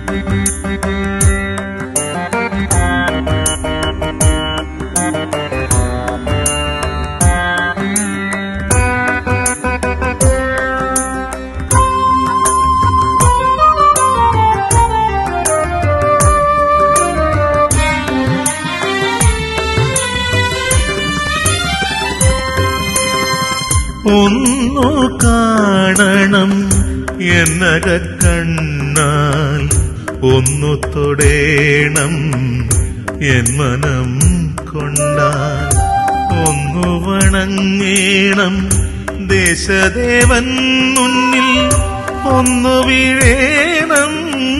ഒന്നു കാണണം എന്നക കണ്ണാൽ ഒന്നു തൊടേണം എൻ മനം കൊണ്ടാൽ ഒന്നു വണങ്ങേണം ദേശദേവൻ മുന്നിൽ ഒന്നു വീഴേണം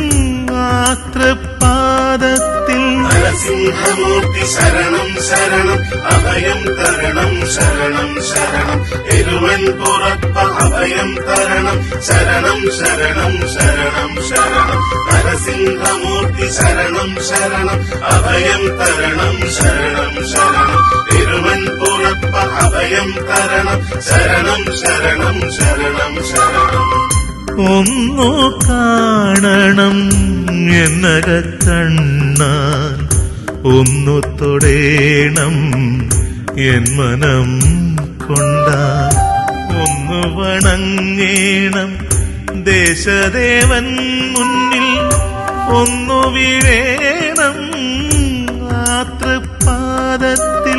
ആത്രപാദത്തിൽ നരസിംഹമൂർത്തി ശരണം ശരണം അഭയം തരണം ശരണം ശരണം എരുവൻ പുറപ്പ അഭയം തരണം ശരണം ശരണം ശരണം ശരണം നരസിംഹമൂർത്തി ശരണം ശരണം അഭയം തരണം ശരണം ശരണം എരുവൻ പുറപ്പ അഭയം തരണം ശരണം ശരണം ശരണം ശരണം ഒന്നു കാണണം എന്നക കണ്ണാൽ ഒന്നു തൊടേണം എൻ മനം കൊണ്ടാൽ ഒന്നു വണങ്ങേണം ദേശദേവൻ മുന്നിൽ ഒന്നു വീഴേണം ആതൃപാദത്തിൽ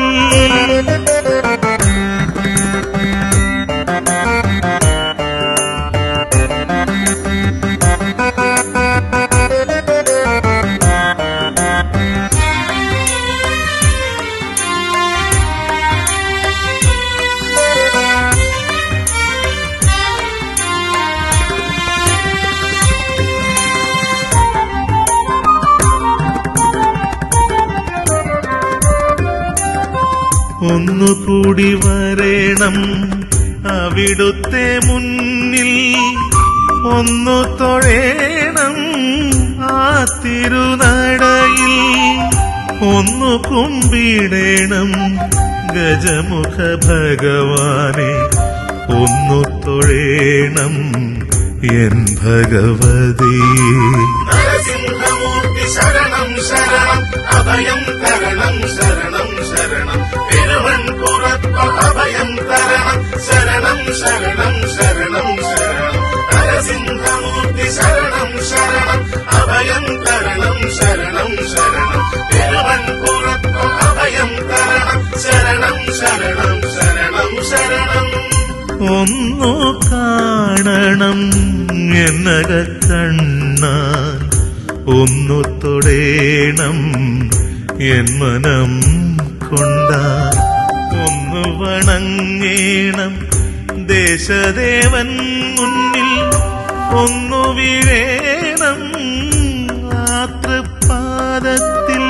ഒന്നുകൂടി വരേണം അവിടുത്തെ മുന്നിൽ ഒന്നു തൊഴേണം ആ തിരുനടയിൽ ഒന്നു കുമ്പിടേണം ഗജമുഖ ഭഗവാനെ ഒന്നു തൊഴേണം എൻ ഭഗവതിയെ നരസിംഹമൂർത്തി ശരണം ശരണം അഭയം തരണം ശരണം ശരണം എരുവൻ പുറപ്പ അഭയം തരണം ശരണം ശരണം ശരണം ശരണം നരസിംഹമൂർത്തി ശരണം ശരണം അഭയം തരണം ശരണം ശരണം എരുവൻ പുറപ്പ അഭയം തരണം ശരണം ശരണം ശരണം ശരണം ഒന്നു കാണണം എന്നക കണ്ണാൽ ഒന്നു തൊടേണം എൻ മനം കൊണ്ടാൽ ഒന്നു വണങ്ങേണം ദേശദേവൻ മുന്നിൽ ഒന്നു വീഴേണം ആതൃപാദത്തിൽ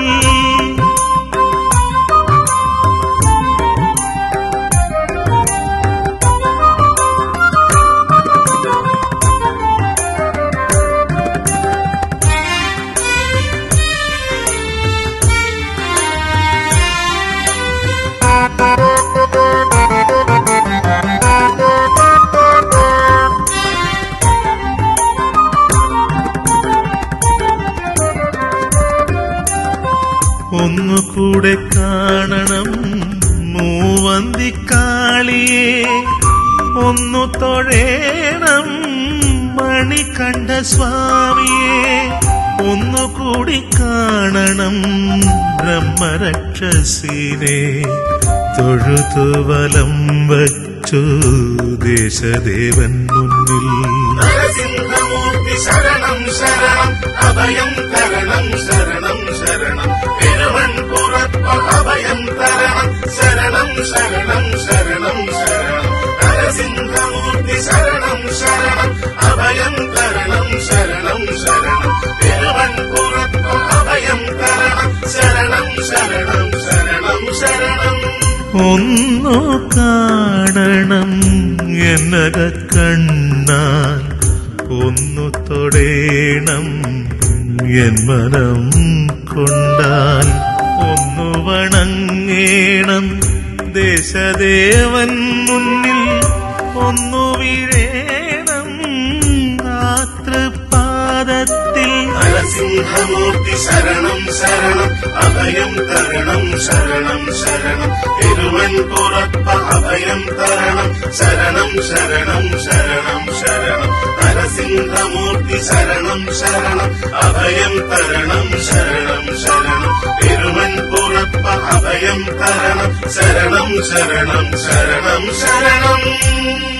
ഒന്നുകൂടെ കാണണം മൂവന്തിക്കാളിയെ ഒന്നു തൊഴേണം മണികണ്ഠ സ്വാമിയെ ഒന്നുകൂടി കാണണം ബ്രഹ്മരക്ഷസിനെ തൊഴുതുവലം വച്ചു ദേശദേവൻ മുന്നിൽ നരസിംഹമൂർത്തി ശരണം ശരണം അഭയം തരണം ശരണം ശരണം എരുവൻ പുറപ്പ അഭയം തരണം ശരണം ശരണം ശരണം ശരണം നരസിംഹമൂർത്തി ശരണം ശരണം അഭയം തരണം ശരണം ശരണം എരുവൻ പുറപ്പ അഭയം തരണം ശരണം ശരണം ശരണം ശരണം ഒന്നു കാണണം എന്നക കണ്ണാൽ ഒന്നു തൊടേണം എൻ മനം കൊണ്ടാൽ ഒന്നു വണങ്ങേണം ദേശദേവൻ മുന്നിൽ ഒന്നു വീഴേണം ആതൃപാദത്തിൽ നരസിംഹമൂർത്തി ശരണം ശരണം അഭയം തരണം ശരണം ശരണം തിരുവൻപുറപ്പ അഭയം തരണം ശരണം ശരണം ശരണം ശരണം നരസിംഹമൂർത്തി ശരണം ശരണം അഭയം തരണം ശരണം ശരണം തിരുവൻപുറപ്പ അഭയം തരണം ശരണം ശരണം ശരണം ശരണം